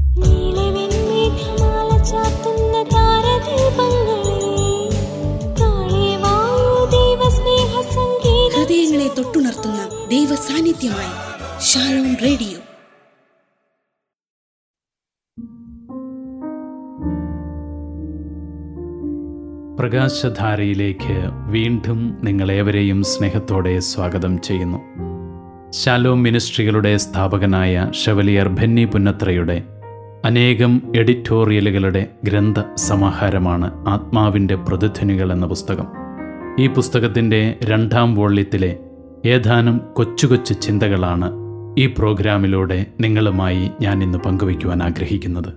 നീലവെൺമേഘമാല ചാർത്തുന്ന താരദീപങ്ങളെ, താഴെ വായു ദൈവസ്നേഹ സംഗീതം ഹൃദയങ്ങളെ തൊട്ടുണർത്തുന്ന ദൈവ സാന്നിധ്യമായി ഷാലോം റേഡിയോ പ്രകാശധാരയിലേക്ക് വീണ്ടും നിങ്ങളേവരെയും സ്നേഹത്തോടെ സ്വാഗതം ചെയ്യുന്നു ശാലോം മിനിസ്ട്രികളുടെ സ്ഥാപകനായ ഷവലിയർ ബെന്നി പുന്നത്രയുടെ അനേകം എഡിറ്റോറിയലുകളുടെ ഗ്രന്ഥ സമാഹാരമാണ് ആത്മാവിൻ്റെ പ്രതിധ്വനികൾ എന്ന പുസ്തകം ഈ പുസ്തകത്തിൻ്റെ രണ്ടാം വോള്യത്തിലെ ഏതാനും കൊച്ചു കൊച്ചു ചിന്തകളാണ് ഈ പ്രോഗ്രാമിലൂടെ നിങ്ങളുമായി ഞാൻ ഇന്ന് പങ്കുവയ്ക്കുവാൻ ആഗ്രഹിക്കുന്നത്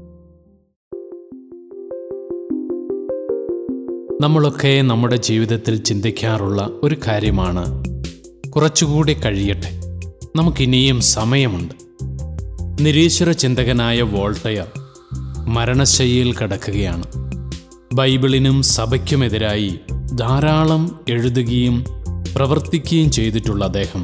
നമ്മളൊക്കെ നമ്മുടെ ജീവിതത്തിൽ ചിന്തിക്കാറുള്ള ഒരു കാര്യമാണ് കുറച്ചുകൂടി കഴിയട്ടെ നമുക്കിനിയും സമയമുണ്ട് നിരീശ്വര ചിന്തകനായ വോൾട്ടയർ മരണശയ്യയിൽ കിടക്കുകയാണ് ബൈബിളിനും സഭയ്ക്കുമെതിരായി ധാരാളം എഴുതുകയും പ്രവർത്തിക്കുകയും ചെയ്തിട്ടുള്ള അദ്ദേഹം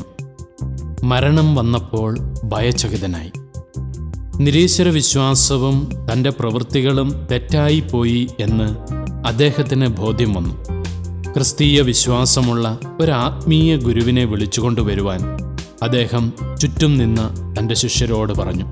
മരണം വന്നപ്പോൾ ഭയചകിതനായി നിരീശ്വര വിശ്വാസവും തൻ്റെ പ്രവൃത്തികളും തെറ്റായിപ്പോയി എന്ന് അദ്ദേഹത്തിന് ബോധ്യം വന്നു ക്രിസ്തീയ വിശ്വാസമുള്ള ഒരു ആത്മീയ ഗുരുവിനെ വിളിച്ചുകൊണ്ടുവരുവാൻ അദ്ദേഹം ചുറ്റും നിന്ന് തൻ്റെ ശിഷ്യരോട് പറഞ്ഞു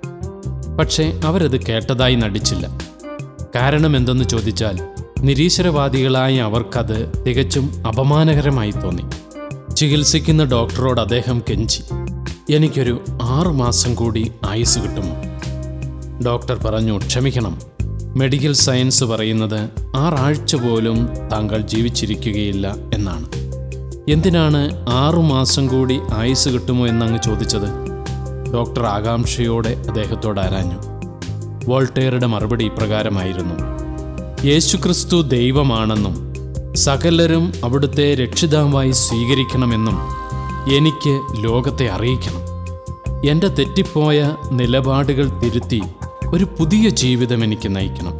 പക്ഷേ അവരത് കേട്ടതായി നടിച്ചില്ല കാരണം എന്തെന്ന് ചോദിച്ചാൽ നിരീശ്വരവാദികളായ അവർക്കത് തികച്ചും അപമാനകരമായി തോന്നി ചികിത്സിക്കുന്ന ഡോക്ടറോട് അദ്ദേഹം കെഞ്ചി എനിക്കൊരു ആറു മാസം കൂടി ആയുസ് കിട്ടുമോ ഡോക്ടർ പറഞ്ഞു ക്ഷമിക്കണം മെഡിക്കൽ സയൻസ് പറയുന്നത് ആറാഴ്ച പോലും താങ്കൾ ജീവിച്ചിരിക്കുകയില്ല എന്നാണ് എന്തിനാണ് ആറു മാസം കൂടി ആയുസ് കിട്ടുമോ എന്നങ്ങ് ചോദിച്ചത് ഡോക്ടർ ആകാംക്ഷയോടെ അദ്ദേഹത്തോട് ആരാഞ്ഞു വോൾട്ടേറുടെ മറുപടി ഇപ്രകാരമായിരുന്നു യേശുക്രിസ്തു ദൈവമാണെന്നും സകലരും അവിടുത്തെ രക്ഷിതാവായി സ്വീകരിക്കണമെന്നും എനിക്ക് ലോകത്തെ അറിയിക്കണം എൻ്റെ തെറ്റിപ്പോയ നിലപാടുകൾ തിരുത്തി ഒരു പുതിയ ജീവിതം എനിക്ക് നയിക്കണം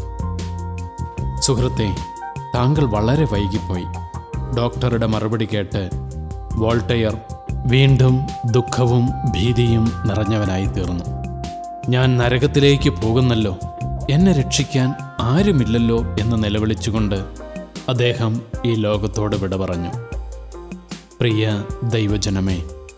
സുഹൃത്തെ താങ്കൾ വളരെ വൈകിപ്പോയി ഡോക്ടറുടെ മറുപടി കേട്ട് വോൾട്ടയർ വീണ്ടും ദുഃഖവും ഭീതിയും നിറഞ്ഞവനായി തീർന്നു ഞാൻ നരകത്തിലേക്ക് പോകുന്നല്ലോ എന്നെ രക്ഷിക്കാൻ ആരുമില്ലല്ലോ എന്ന് നിലവിളിച്ചുകൊണ്ട് അദ്ദേഹം ഈ ലോകത്തോട് വിട പറഞ്ഞു പ്രിയ ദൈവജനമേ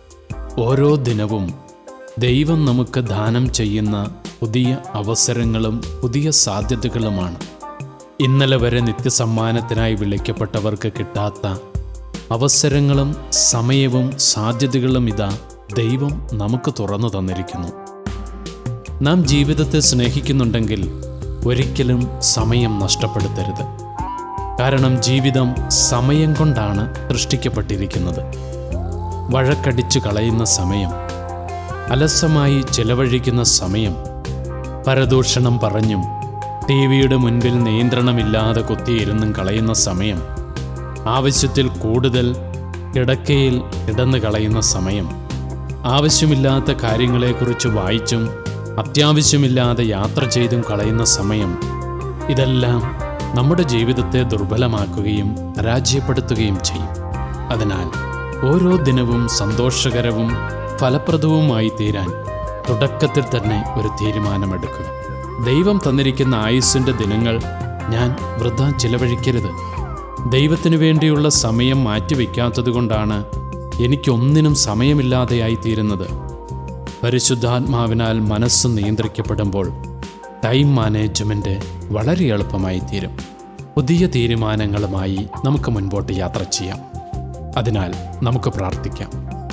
ഓരോ ദിനവും ദൈവം നമുക്ക് ദാനം ചെയ്യുന്ന പുതിയ അവസരങ്ങളും പുതിയ സാധ്യതകളുമാണ് ഇന്നലെ വരെ നിത്യസമ്മാനത്തിനായി വിളിക്കപ്പെട്ടവർക്ക് കിട്ടാത്ത അവസരങ്ങളും സമയവും സാധ്യതകളും ഇതാ ദൈവം നമുക്ക് തുറന്നു തന്നിരിക്കുന്നു നാം ജീവിതത്തെ സ്നേഹിക്കുന്നുണ്ടെങ്കിൽ ഒരിക്കലും സമയം നഷ്ടപ്പെടുത്തരുത് കാരണം ജീവിതം സമയം കൊണ്ടാണ് സൃഷ്ടിക്കപ്പെട്ടിരിക്കുന്നത് വഴക്കടിച്ചു കളയുന്ന സമയം അലസമായി ചെലവഴിക്കുന്ന സമയം പരദൂഷണം പറഞ്ഞും ടി വിയുടെ മുൻപിൽ നിയന്ത്രണമില്ലാതെ കുത്തിയിരുന്നും കളയുന്ന സമയം ആവശ്യത്തിൽ കൂടുതൽ കിടക്കയിൽ കിടന്നു കളയുന്ന സമയം ആവശ്യമില്ലാത്ത കാര്യങ്ങളെക്കുറിച്ച് വായിച്ചും അത്യാവശ്യമില്ലാതെ യാത്ര ചെയ്തും കളയുന്ന സമയം ഇതെല്ലാം നമ്മുടെ ജീവിതത്തെ ദുർബലമാക്കുകയും പരാജയപ്പെടുത്തുകയും ചെയ്യും അതിനാൽ ഓരോ ദിനവും സന്തോഷകരവും ഫലപ്രദവുമായി തീരാൻ തുടക്കത്തിൽ തന്നെ ഒരു തീരുമാനമെടുക്കുക ദൈവം തന്നിരിക്കുന്ന ആയുസ്സിൻ്റെ ദിനങ്ങൾ ഞാൻ വൃദ്ധ ചിലവഴിക്കരുത് ദൈവത്തിനു വേണ്ടിയുള്ള സമയം മാറ്റിവെക്കാത്തതുകൊണ്ടാണ് എനിക്കൊന്നിനും സമയമില്ലാതെയായി തീരുന്നത് പരിശുദ്ധാത്മാവിനാൽ മനസ്സ് നിയന്ത്രിക്കപ്പെടുമ്പോൾ ടൈം മാനേജ്മെൻറ്റ് വളരെ എളുപ്പമായി തീരും പുതിയ തീരുമാനങ്ങളുമായി നമുക്ക് മുൻപോട്ട് യാത്ര ചെയ്യാം അതിനാൽ നമുക്ക് പ്രാർത്ഥിക്കാം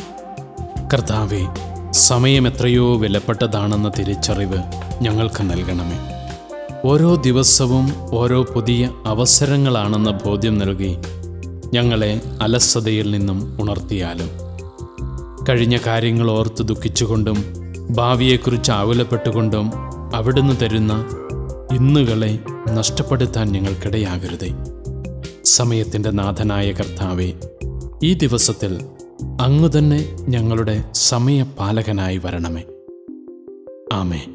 കർത്താവെ സമയം എത്രയോ വിലപ്പെട്ടതാണെന്ന തിരിച്ചറിവ് ഞങ്ങൾക്ക് നൽകണമേ ഓരോ ദിവസവും ഓരോ പുതിയ അവസരങ്ങളാണെന്ന ബോധ്യം നൽകി ഞങ്ങളെ അലസതയിൽ നിന്നും ഉണർത്തിയാലും കഴിഞ്ഞ കാര്യങ്ങൾ ഓർത്ത് ദുഃഖിച്ചുകൊണ്ടും ഭാവിയെക്കുറിച്ച് ആകുലപ്പെട്ടുകൊണ്ടും അവിടുന്ന് തരുന്ന ഇന്നുകളെ നഷ്ടപ്പെടുത്താൻ ഞങ്ങൾക്കിടയാകരുതേ സമയത്തിൻ്റെ നാഥനായ കർത്താവെ ഈ ദിവസത്തിൽ അങ്ങ് തന്നെ ഞങ്ങളുടെ സമയപാലകനായി വരണമേ ആമേ